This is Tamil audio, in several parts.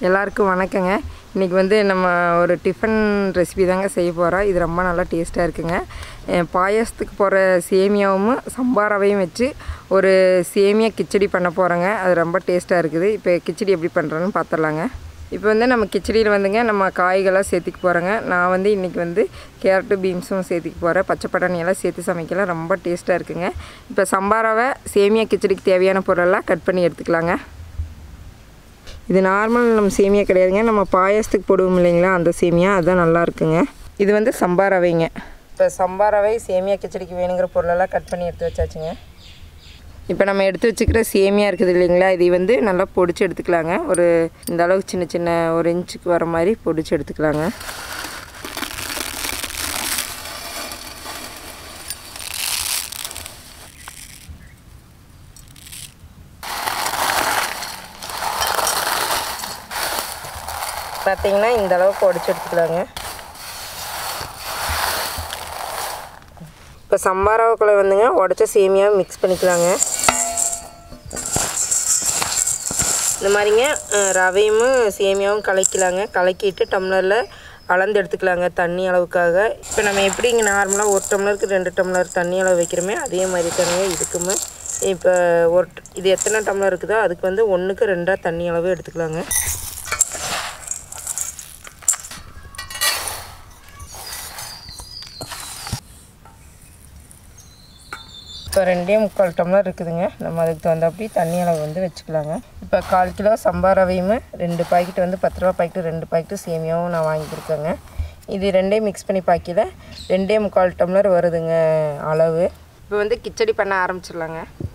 எல்லாருக்கும் வணக்கங்க இன்றைக்கி வந்து நம்ம ஒரு டிஃபன் ரெசிபி தாங்க செய்ய போகிறோம் இது ரொம்ப நல்லா டேஸ்ட்டாக இருக்குங்க அஹ் பாயாசத்துக்கு போகிற சேமியாவும் சம்பா ரவையும் வச்சு ஒரு சேமியா கிச்சடி பண்ண போகிறோங்க அது ரொம்ப டேஸ்ட்டாக இருக்குது இப்போ கிச்சடி எப்படி பண்ணுறோன்னு பார்த்துடலாங்க இப்போ வந்து நம்ம கிச்சடியில் வந்துங்க நம்ம காய்களாக சேர்த்துக்க போகிறோங்க நான் வந்து இன்றைக்கி வந்து கேரட்டு பீன்ஸும் சேர்த்துக்க போகிறேன் பச்சை பட்டாணி எல்லாம் சேர்த்து சமைக்கலாம் ரொம்ப டேஸ்ட்டாக இருக்குங்க இப்போ சம்பா ரவை சேமியா கிச்சடிக்கு தேவையான பொருளெல்லாம் கட் பண்ணி எடுத்துக்கலாங்க இது நார்மல் நம்ம சேமியா கிடையாதுங்க நம்ம பாயாசத்துக்கு போடுவோம் இல்லைங்களா அந்த சேமியா அதுதான் நல்லா இருக்குங்க இது வந்து சம்பா ரவைங்க இப்போ சம்பா ரவை சேமியா கிச்சடிக்கு வேணுங்கிற பொருளெல்லாம் கட் பண்ணி எடுத்து வச்சாச்சுங்க இப்போ நம்ம எடுத்து வச்சுக்கிற சேமியா இருக்குது இல்லைங்களா இதை வந்து நல்லா பொடிச்சு எடுத்துக்கலாங்க ஒரு இந்த அளவுக்கு சின்ன சின்ன ஒரு இன்ச்சுக்கு வர மாதிரி பொடிச்சு எடுத்துக்கலாங்க பார்த்தீங்கன்னா இந்த அளவுக்கு உடச்சி எடுத்துக்கலாங்க இப்போ சம்பாராவுக்குள்ளே வந்துங்க உடச்ச சேமியாவை மிக்ஸ் பண்ணிக்கலாங்க இந்த மாதிரிங்க அஹ், ரவையும் சேமியாவும் கலக்கலாங்க கலக்கிட்டு டம்ளரில் அளந்து எடுத்துக்கலாங்க தண்ணி அளவுக்காக இப்போ நம்ம எப்படி இங்கே நார்மலாக ஒரு டம்ளருக்கு ரெண்டு டம்ளர் தண்ணி அளவு வைக்கிறோமே அதே மாதிரி தானுங்க இதுக்குமே இப்போ ஒரு இது எத்தனை டம்ளர் இருக்குதோ அதுக்கு வந்து ஒன்றுக்கு ரெண்டாக தண்ணி அளவு எடுத்துக்கலாங்க இப்போ ரெண்டே முக்கால் டம்ளர் இருக்குதுங்க நம்ம அதுக்கு தகுந்தாப்படி தண்ணி அளவு வந்து வச்சுக்கலாங்க இப்போ கால் கிலோ சம்பா ரவையும் ரெண்டு பாக்கெட் வந்து பத்து ரூபா பாக்கெட்டு ரெண்டு பாக்கெட்டு சேமியாவும் நான் வாங்கியிருக்கேங்க இது ரெண்டையும் மிக்ஸ் பண்ணி பாக்கியில் ரெண்டே முக்கால் டம்ளர் வருதுங்க அளவு இப்போ வந்து கிச்சடி பண்ண ஆரம்பிச்சிடலாங்க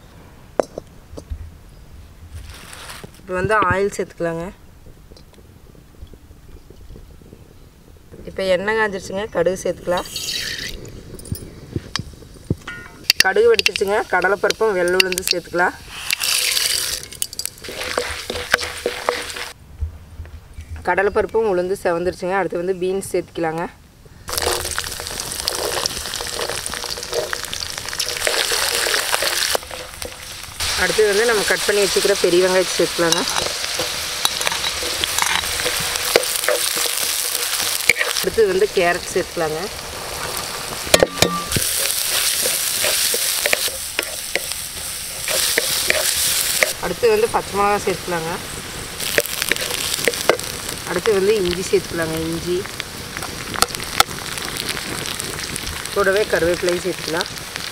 இப்போ வந்து ஆயில் சேர்த்துக்கலாங்க இப்போ எண்ணெய் காஞ்சிருச்சுங்க கடுகு சேர்த்துக்கலாம் கடுகு வெடிச்சிச்சுங்க கடலைப்பருப்பும் வெள்ளை உளுந்து சேர்த்துக்கலாம் கடலைப்பருப்பும் உளுந்து செவந்துருச்சுங்க அடுத்து வந்து பீன்ஸ் சேர்த்துக்கலாங்க அடுத்து வந்து நம்ம கட் பண்ணி வச்சுக்கிற பெரிய வெங்காயத்தை சேர்த்துக்கலாங்க அடுத்து வந்து கேரட் சேர்த்துக்கலாங்க அடுத்து வந்து பச்சை மிளகா சேர்த்துக்கலாங்க அடுத்து வந்து இஞ்சி சேர்த்துக்கலாங்க இஞ்சி கூடவே கருவேப்பிலையும் சேர்த்துக்கலாம்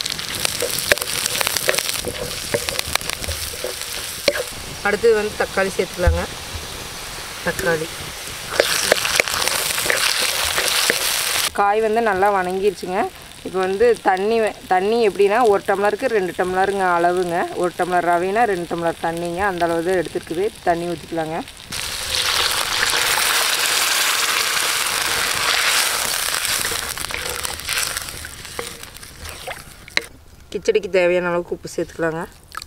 அடுத்து வந்து தக்காளி சேர்த்துக்கலாங்க தக்காளி காய் வந்து நல்லா வணங்கிருச்சுங்க இப்போ வந்து தண்ணி வே- தண்ணி எப்படின்னா ஒரு டம்ளருக்கு ரெண்டு டம்ளருங்க அளவுங்க ஒரு டம்ளர் ரவைனா ரெண்டு டம்ளர் தண்ணிங்க அந்த அளவு தான் எடுத்துருக்குது தண்ணி ஊற்றிக்கலாங்க கிச்சடிக்கு தேவையான அளவுக்கு உப்பு சேர்த்துக்கலாங்க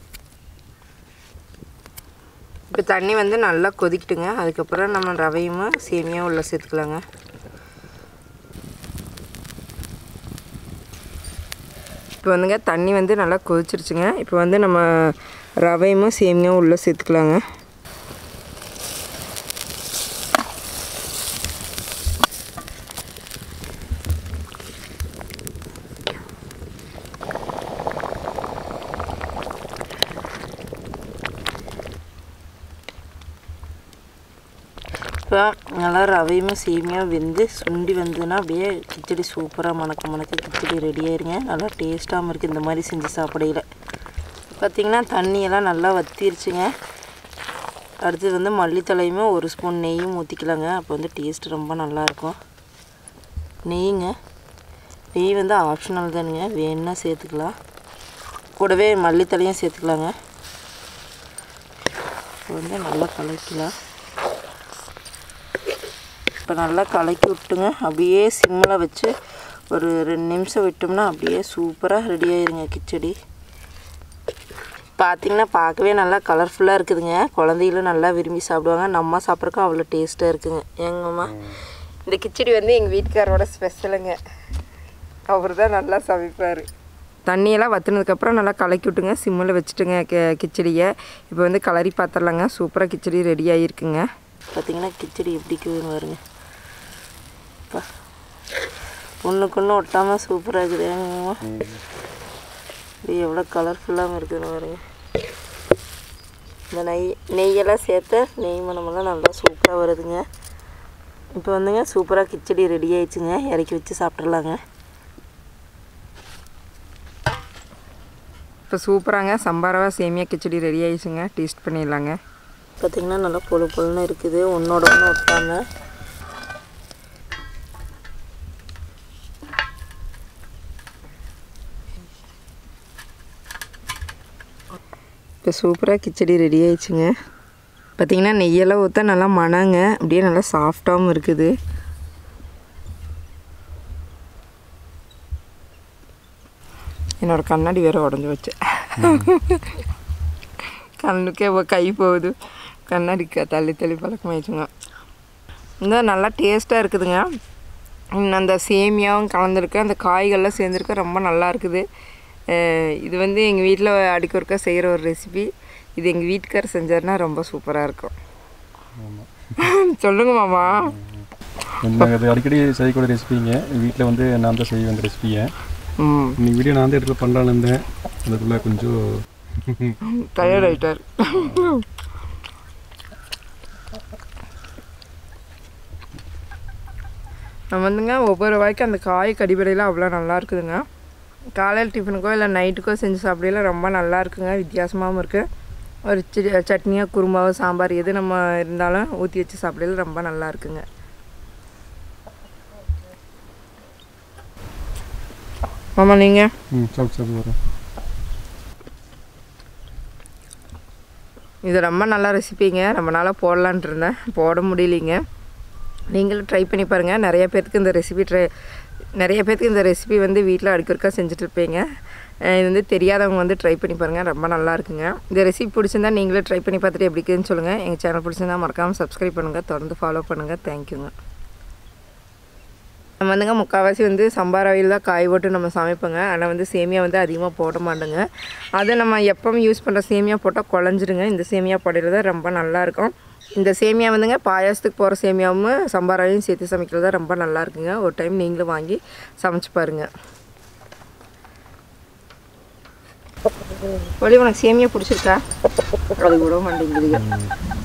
இப்போ தண்ணி வந்து நல்லா கொதிக்கட்டுங்க அதுக்கப்புறம் நம்ம ரவையும் சேமியாவும் உள்ள சேர்த்துக்கலாங்க இப்போ வந்துங்க தண்ணி வந்து நல்லா கொதிச்சிருச்சுங்க இப்போ வந்து நம்ம ரவையும் சேமியாவும் உள்ளே சேர்த்துக்கலாங்க இப்போ நல்லா ரவையும் சேமியாக வெந்து சுண்டி வந்ததுன்னா அப்படியே கிச்சடி சூப்பராக மணக்க மணக்க கிச்சடி ரெடி ஆயிருங்க நல்லா டேஸ்ட்டாகவும் இருக்குது இந்த மாதிரி செஞ்சு சாப்பிடையில பார்த்திங்கன்னா தண்ணியெல்லாம் நல்லா வத்திருச்சுங்க அடுத்து வந்து மல்லித்தலையுமே ஒரு ஸ்பூன் நெய்யும் ஊற்றிக்கலாங்க அப்போ வந்து டேஸ்ட் ரொம்ப நல்லாயிருக்கும் நெய்யுங்க நெய் வந்து ஆப்ஷனல் தானுங்க வேணுன்னா சேர்த்துக்கலாம் கூடவே மல்லித்தலையும் சேர்த்துக்கலாங்க இப்போ வந்து நல்லா கலக்கலாம் இப்போ நல்லா கலக்கி விட்டுங்க அப்படியே சிம்மில் வச்சு ஒரு ரெண்டு நிமிஷம் விட்டோம்னா அப்படியே சூப்பராக ரெடி ஆயிருங்க கிச்சடி பார்த்திங்கன்னா பார்க்கவே நல்லா கலர்ஃபுல்லாக இருக்குதுங்க குழந்தைகளும் நல்லா விரும்பி சாப்பிடுவாங்க நம்ம சாப்பிட்றக்கும் அவ்வளோ டேஸ்ட்டாக இருக்குங்க ஏங்கம்மா இந்த கிச்சடி வந்து எங்கள் வீட்டுக்காரோட ஸ்பெஷலுங்க அவர் தான் நல்லா சமைப்பார் தண்ணியெல்லாம் வற்றுனதுக்கப்புறம் நல்லா கலக்கி விட்டுங்க சிம்மில் வச்சுட்டுங்க கி கிச்சடியை இப்போ வந்து கலரி பார்த்துடலாங்க சூப்பராக கிச்சடி ரெடி ஆகிருக்குங்க பார்த்தீங்கன்னா கிச்சடி எப்படி இருக்குதுன்னு பாருங்க அப்பா ஒன்றுக்கு ஒன்று ஒட்டாமல் சூப்பராக இருக்குது ஏங்கம்மா இது எவ்வளோ கலர்ஃபுல்லாகவும் இருக்குதுன்னு பாருங்க இந்த நெய் நெய்யெல்லாம் சேர்த்து நெய் மணமெல்லாம் நல்லா சூப்பராக வருதுங்க இப்போ வந்துங்க சூப்பராக கிச்சடி ரெடி ஆயிடுச்சுங்க இறக்கி வச்சு சாப்பிட்றலாங்க இப்போ சூப்பராங்க சம்பாரவா சேமியா கிச்சடி ரெடி ஆயிடுச்சுங்க டேஸ்ட் பண்ணிடலாங்க பார்த்திங்கன்னா நல்லா பொழு பொழுன்னு இருக்குது ஒன்றோட ஒன்று ஒட்டாமல் இப்போ சூப்பராக கிச்சடி ரெடி ஆயிடுச்சுங்க பார்த்திங்கன்னா நெய்யெல்லாம் ஊற்ற நல்லா மணங்க அப்படியே நல்லா சாஃப்டாகவும் இருக்குது என்னோட கண்ணாடி வேற உடஞ்சி வச்சு கண்ணுக்கே இப்போ கை போகுது கண்ணாடி க- தள்ளி தள்ளி பழக்கமாயிடுச்சுங்க இந்த நல்லா டேஸ்ட்டாக இருக்குதுங்க இன்னும் அந்த சேமியாவும் கலந்துருக்கு அந்த காய்கள்லாம் சேர்ந்துருக்கு ரொம்ப நல்லா இருக்குது அஹ் இது வந்து எங்கள் வீட்டில் அடிக்க ஒருக்கா செய்கிற ஒரு ரெசிபி இது எங்கள் வீட்டுக்காரர் செஞ்சாருன்னா ரொம்ப சூப்பராக இருக்கும் சொல்லுங்க மாமா நாங்கள் அது அடிக்கடி செய்யக்கூடிய ரெசிபிங்க வீட்டில் வந்து நான் தான் செய்வேன் அந்த ரெசிபியை ம் இன்னைக்கு வீடியோ நான் தான் எடுத்து பண்ணலான்னு இருந்தேன் அதுக்குள்ளே கொஞ்சம் டயர்ட் ஆகிட்டார் நம்ம வந்துங்க ஒவ்வொரு வாய்க்கும் அந்த காய் கடிபடையில் அவ்வளோ நல்லா இருக்குதுங்க காலையில் டிஃபனுக்கோ இல்லை நைட்டுக்கோ செஞ்சு சாப்பிடையில ரொம்ப நல்லா இருக்குங்க வித்தியாசமாகவும் இருக்குது ஒரு சி சட்னியோ குருமாவோ சாம்பார் எது நம்ம இருந்தாலும் ஊற்றி வச்சு சாப்பிடையில ரொம்ப நல்லா இருக்குங்க ஆமாம் நீங்கள் ம் சாப்பிட்டு சாப்பிட்டு வரேன் இது ரொம்ப நல்ல ரெசிபிங்க ரொம்ப நாளாக போடலான்ட்டு இருந்தேன் போட முடியலைங்க நீங்களும் ட்ரை பண்ணி பாருங்கள் நிறைய பேர்த்துக்கு இந்த ரெசிபி ட்ரை நிறைய பேர்த்துக்கு இந்த ரெசிபி வந்து வீட்டில் அடிக்கொருக்கா செஞ்சுட்டு இருப்பீங்க அஹ் இது வந்து தெரியாதவங்க வந்து ட்ரை பண்ணி பாருங்கள் ரொம்ப நல்லா இருக்குங்க இந்த ரெசிபி பிடிச்சிருந்தா நீங்களே ட்ரை பண்ணி பார்த்துட்டு எப்படி இருக்குதுன்னு சொல்லுங்கள் எங்கள் சேனல் பிடிச்சிருந்தா மறக்காமல் சப்ஸ்கிரைப் பண்ணுங்கள் தொடர்ந்து ஃபாலோ பண்ணுங்கள் தேங்க்யூங்க நம்ம வந்துங்க முக்கால்வாசி வந்து சம்பார் ஆயில் தான் காய் போட்டு நம்ம சமைப்போங்க ஆனால் வந்து சேமியா வந்து அதிகமாக போட மாட்டோங்க அதை நம்ம எப்பவும் யூஸ் பண்ணுற சேமியா போட்டால் குழஞ்சிருங்க இந்த சேமியா போடுறது தான் ரொம்ப நல்லாயிருக்கும் இந்த சேமியா வந்துங்க பாயாசத்துக்கு போகிற சேமியாவும் சம்பார் ஆயிலும் சேர்த்து சமைக்கிறது தான் ரொம்ப நல்லா இருக்குங்க ஒரு டைம் நீங்களும் வாங்கி சமைச்சு பாருங்கள் ஒளி உனக்கு சேமியா பிடிச்சிருக்கா அது கூட மாட்டேங்குதுங்க